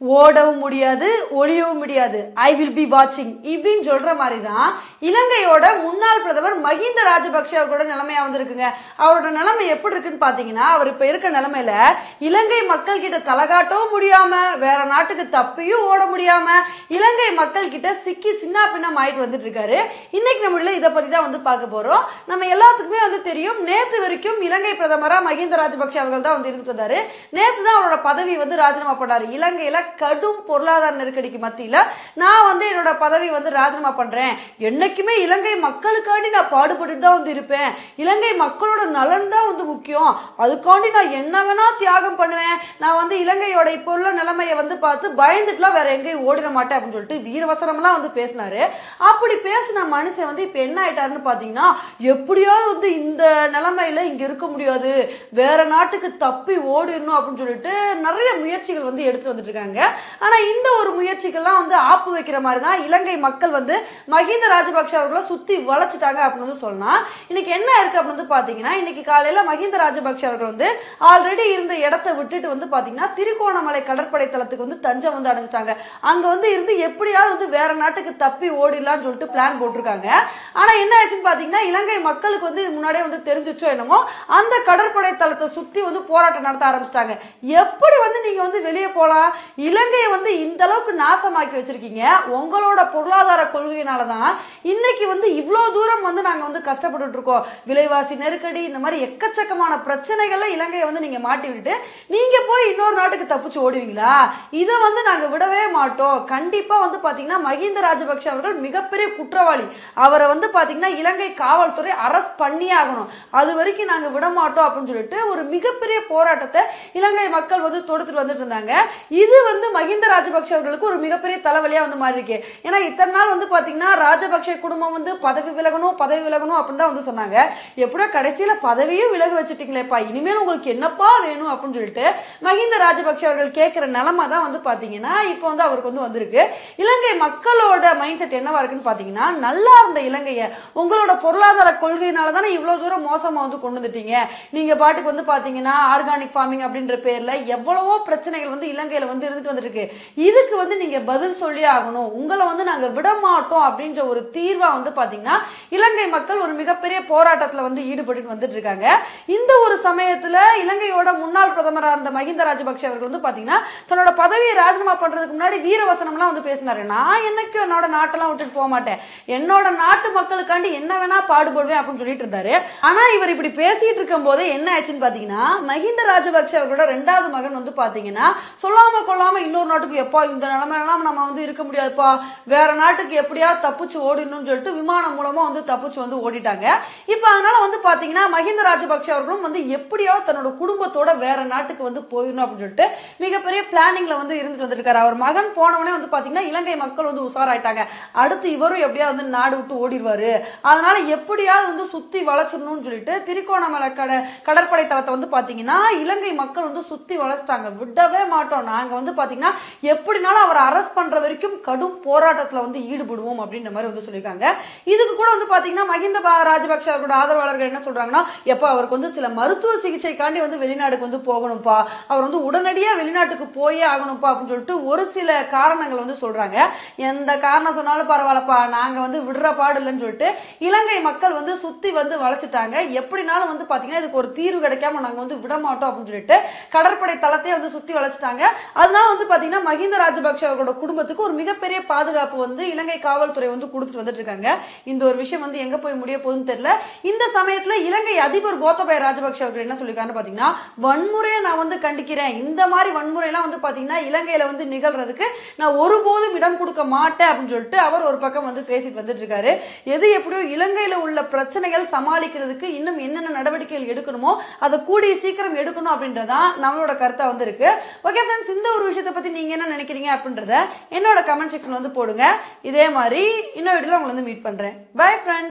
ஓடவும் முடியாது ஒளியவும் முடியாது ஐ வில் பி வாட்சிங் இப்படின்னு சொல்ற மாதிரி தான் இலங்கையோட முன்னாள் பிரதமர் மஹிந்த ராஜபக்ஷ நிலைமையா வந்திருக்குங்க அவரோட நிலைமை எப்படி இருக்குன்னு பாத்தீங்கன்னா அவர் இப்ப இருக்க நிலைமையில இலங்கை மக்கள் கிட்ட தலகாட்டவும் முடியாம வேற நாட்டுக்கு தப்பியும் ஓட முடியாம இலங்கை மக்கள் கிட்ட சிக்கி சின்ன பின்னம் ஆயிட்டு வந்துட்டு இருக்காரு இன்னைக்கு நம்ம இதை பத்தி தான் வந்து பார்க்க போறோம் நம்ம எல்லாத்துக்குமே வந்து தெரியும் நேத்து வரைக்கும் இலங்கை பிரதமரா மஹிந்த ராஜபக்ஷ அவர்கள் தான் வந்து இருந்துட்டு வந்தாரு நேத்து தான் அவரோட பதவி வந்து ராஜினாமா பண்ணாரு இலங்கையில கடும் பொருளாதார நெருக்கடிக்கு மத்தியில நான் வந்து என்னோட பதவி வந்து ராஜினாமா பண்றேன் என்னைக்குமே இலங்கை மக்களுக்காண்டி நான் பாடுபட்டு தான் வந்து இருப்பேன் இலங்கை மக்களோட நலன் தான் வந்து முக்கியம் அதுக்காண்டி நான் என்ன வேணா தியாகம் பண்ணுவேன் நான் வந்து இலங்கையோட இப்போ உள்ள நிலைமையை வந்து பார்த்து பயந்துட்டுலாம் வேற எங்கேயும் ஓடிட மாட்டேன் அப்படின்னு சொல்லிட்டு வீரவசனம்லாம் வந்து பேசினாரு அப்படி பேசின மனுஷன் வந்து இப்ப என்ன ஆயிட்டாருன்னு பாத்தீங்கன்னா எப்படியாவது வந்து இந்த நிலைமையில இங்க இருக்க முடியாது வேற நாட்டுக்கு தப்பி ஓடிடணும் அப்படின்னு சொல்லிட்டு நிறைய முயற்சிகள் வந்து எடுத்து வந்துட்டு இருக்காங்க ஆனா இந்த ஒரு முயற்சிகள்லாம் வந்து ஆப்பு வைக்கிற மாதிரி தான் இலங்கை மக்கள் வந்து மஹிந்த ராஜபக்ஷ அவர்களை சுத்தி வளைச்சிட்டாங்க அப்படின்னு வந்து சொல்லலாம் இன்னைக்கு என்ன இருக்கு அப்படின்னு வந்து பாத்தீங்கன்னா இன்னைக்கு காலையில மஹிந்த ராஜபக்ஷ அவர்கள் வந்து ஆல்ரெடி இருந்த இடத்தை விட்டுட்டு வந்து பாத்தீங்கன்னா திருகோணமலை கடற்படை தளத்துக்கு வந்து தஞ்சம் வந்து அடைஞ்சிட்டாங்க அங்க வந்து இருந்து எப்படியாவது வந்து வேற நாட்டுக்கு தப்பி ஓடிடலாம்னு சொல்லிட்டு பிளான் போட்டிருக்காங்க ஆனா என்ன ஆச்சுன்னு பாத்தீங்கன்னா இலங்கை மக்களுக்கு வந்து இது முன்னாடியே வந்து தெரிஞ்சிச்சோ என்னமோ அந்த கடற்படை தளத்தை சுத்தி வந்து போராட்டம் நடத்த ஆரம்பிச்சிட்டாங்க எப்படி வந்து நீங்க வந்து வெளியே போலாம் இலங்கையை வந்து இந்த அளவுக்கு நாசமாக்கி வச்சிருக்கீங்க உங்களோட பொருளாதார கொள்கையினாலதான் இன்னைக்கு வந்து இவ்வளவு தூரம் வந்து நாங்க வந்து கஷ்டப்பட்டுட்டு இருக்கோம் விலைவாசி நெருக்கடி இந்த மாதிரி எக்கச்சக்கமான பிரச்சனைகள்ல இலங்கையை வந்து நீங்க மாட்டி விட்டுட்டு நீங்க போய் இன்னொரு நாட்டுக்கு தப்பிச்சு ஓடுவீங்களா இதை வந்து நாங்க விடவே மாட்டோம் கண்டிப்பா வந்து பாத்தீங்கன்னா மஹிந்த ராஜபக்ஷ அவர்கள் மிகப்பெரிய குற்றவாளி அவரை வந்து பாத்தீங்கன்னா இலங்கை காவல்துறை அரெஸ்ட் பண்ணியே ஆகணும் அது வரைக்கும் நாங்க விட மாட்டோம் அப்படின்னு சொல்லிட்டு ஒரு மிகப்பெரிய போராட்டத்தை இலங்கை மக்கள் வந்து தொடுத்துட்டு வந்துட்டு இருந்தாங்க இது வந்து மஹிந்த ராஜபக்ஷ அவர்களுக்கு ஒரு மிகப்பெரிய தலைவலியா வந்து மாறி இருக்கு ஏன்னா இத்தனை நாள் வந்து பாத்தீங்கன்னா ராஜபக்ஷ குடும்பம் வந்து பதவி விலகணும் பதவி விலகணும் அப்படின்னு தான் வந்து சொன்னாங்க எப்படியோ கடைசியில பதவியும் விலக வச்சுட்டீங்களேப்பா இனிமேல் உங்களுக்கு என்னப்பா வேணும் அப்படின்னு சொல்லிட்டு மஹிந்த ராஜபக்ஷ அவர்கள் கேட்கிற நிலைமை தான் வந்து பாத்தீங்கன்னா இப்போ வந்து அவருக்கு வந்து வந்திருக்கு இலங்கை மக்களோட மைண்ட் செட் என்னவா இருக்குன்னு பாத்தீங்கன்னா நல்லா இருந்த இலங்கைய உங்களோட பொருளாதார கொள்கையினால தானே இவ்வளவு தூரம் மோசமா வந்து கொண்டு வந்துட்டீங்க நீங்க பாட்டுக்கு வந்து பாத்தீங்கன்னா ஆர்கானிக் ஃபார்மிங் அப்படின்ற பேர்ல எவ்வளவோ பிரச்சனைகள் வந்து இலங்கையில வந்து இருந்துட்டு வந்துருக்கு இதுக்கு வந்து நீங்க பதில் சொல்லி ஆகணும் உங்களை வந்து நாங்க விட மாட்டோம் அப்படின்ற ஒரு தீர்வா வந்து பாத்தீங்கன்னா இலங்கை மக்கள் ஒரு மிகப்பெரிய போராட்டத்துல வந்து ஈடுபட்டு வந்துட்டு இருக்காங்க இந்த ஒரு சமயத்துல இலங்கையோட முன்னாள் பிரதமரா இருந்த மஹிந்த ராஜபக்ஷ அவர்கள் வந்து பாத்தீங்கன்னா தன்னோட பதவியை ராஜினாமா பண்றதுக்கு முன்னாடி வீரவசனம்லாம் வந்து பேசினாரு நான் என்னைக்கு என்னோட நாட்டெல்லாம் விட்டுட்டு போக மாட்டேன் என்னோட நாட்டு மக்களுக்காண்டி என்ன வேணா பாடுபடுவேன் அப்படின்னு சொல்லிட்டு இருந்தாரு ஆனா இவர் இப்படி பேசிட்டு இருக்கும் போதே என்ன ஆச்சுன்னு பாத்தீங்கன்னா மஹிந்த ராஜபக்ஷ அவர்களோட ரெண்டாவது மகன் வந்து பாத்தீங்கன்னா சொல்லாம கொள்ளாம இன்னொரு நாட்டுக்கு எப்பா இந்த நிலைமையெல்லாம் நம்ம வந்து இருக்க முடியாதுப்பா வேற நாட்டுக்கு எப்படியாவது தப்பிச்சு ஓடிடணும்னு சொல்லிட்டு விமானம் மூலமா வந்து தப்பிச்சு வந்து ஓடிட்டாங்க இப்ப அதனால வந்து பாத்தீங்கன்னா மஹிந்த ராஜபக்ஷ அவர்களும் வந்து எப்படியாவது தன்னோட குடும்பத்தோட வேற நாட்டுக்கு வந்து போயிடணும் அப்படின்னு சொல்லிட்டு மிகப்பெரிய பிளானிங்ல வந்து இருந்துட்டு வந்திருக்காரு அவர் மகன் போனவனே வந்து பாத்தீங்கன்னா இலங்கை மக்கள் வந்து உஷாராயிட்டாங்க அடுத்து இவரும் எப்படியாவது வந்து நாடு விட்டு ஓடிடுவாரு அதனால எப்படியாவது வந்து சுத்தி வளைச்சிடணும்னு சொல்லிட்டு திருக்கோணமலை கட கடற்படை தளத்தை வந்து பாத்தீங்கன்னா இலங்கை மக்கள் வந்து சுத்தி வளைச்சிட்டாங்க விடவே மாட்டோம் நாங்க வந்து பாத்தீங்கன்னா எப்படினாலும் அவரை அரெஸ்ட் பண்ற வரைக்கும் கடும் போராட்டத்துல வந்து ஈடுபடுவோம் அப்படின்ற மாதிரி வந்து சொல்லியிருக்காங்க இதுக்கு கூட வந்து பாத்தீங்கன்னா மஹிந்த பா- ராஜபக்ஷ அவரோட ஆதரவாளர்கள் என்ன சொல்றாங்கன்னா எப்ப அவருக்கு வந்து சில மருத்துவ சிகிச்சைக்காண்டி வந்து வெளிநாடுக்கு வந்து போகணும்ப்பா அவர் வந்து உடனடியா வெளிநாட்டுக்கு போயே ஆகணும்ப்பா அப்படின்னு சொல்லிட்டு ஒரு சில காரணங்கள் வந்து சொல்றாங்க எந்த காரணம் சொன்னாலும் பரவாயில்லப்பா நாங்க வந்து விடுற பாடு இல்லைன்னு சொல்லிட்டு இலங்கை மக்கள் வந்து சுத்தி வந்து வளைச்சிட்டாங்க எப்படினாலும் வந்து பாத்தீங்கன்னா இதுக்கு ஒரு தீர்வு கிடைக்காம நாங்க வந்து விட மாட்டோம் அப்படின்னு சொல்லிட்டு கடற்படை தளத்தையே வந்து சுத்தி வளைச்சிட்டாங்க அதனால வந்து பாத்தீங்கன்னா மஹிந்த ராஜபக்ஷ அவர்களோட குடும்பத்துக்கு ஒரு மிகப்பெரிய பாதுகாப்பு வந்து இலங்கை காவல்துறை வந்து கொடுத்துட்டு வந்துட்டு இருக்காங்க இந்த ஒரு விஷயம் வந்து எங்க போய் முடிய போகுதுன்னு தெரியல இந்த சமயத்துல இலங்கை அதிபர் கோத்தபய ராஜபக்ஷ அவர்கள் என்ன சொல்லிருக்காருன்னு பாத்தீங்கன்னா வன்முறையை நான் வந்து கண்டிக்கிறேன் இந்த மாதிரி வன்முறை எல்லாம் வந்து பாத்தீங்கன்னா இலங்கையில வந்து நிகழ்றதுக்கு நான் ஒருபோதும் இடம் கொடுக்க மாட்டேன் அப்படின்னு சொல்லிட்டு அவர் ஒரு பக்கம் வந்து பேசிட்டு வந்துட்டு இருக்காரு எது எப்படியோ இலங்கையில உள்ள பிரச்சனைகள் சமாளிக்கிறதுக்கு இன்னும் என்னென்ன நடவடிக்கைகள் எடுக்கணுமோ அதை கூடிய சீக்கிரம் எடுக்கணும் அப்படின்றதான் நம்மளோட கருத்தா வந்து இருக்கு ஓகே ஃப்ரெண்ட்ஸ் இந்த ஒரு விஷயத்தை பத்தி நீங்க என்ன நினைக்கிறீங்க அப்படின்றத என்னோட கமெண்ட் செக்ஷன்ல வந்து போடுங்க இதே மாதிரி இன்னொரு வீடியோல உங்களை வந்து மீட் பண்றேன் பை ஃப்ரெண்ட்ஸ்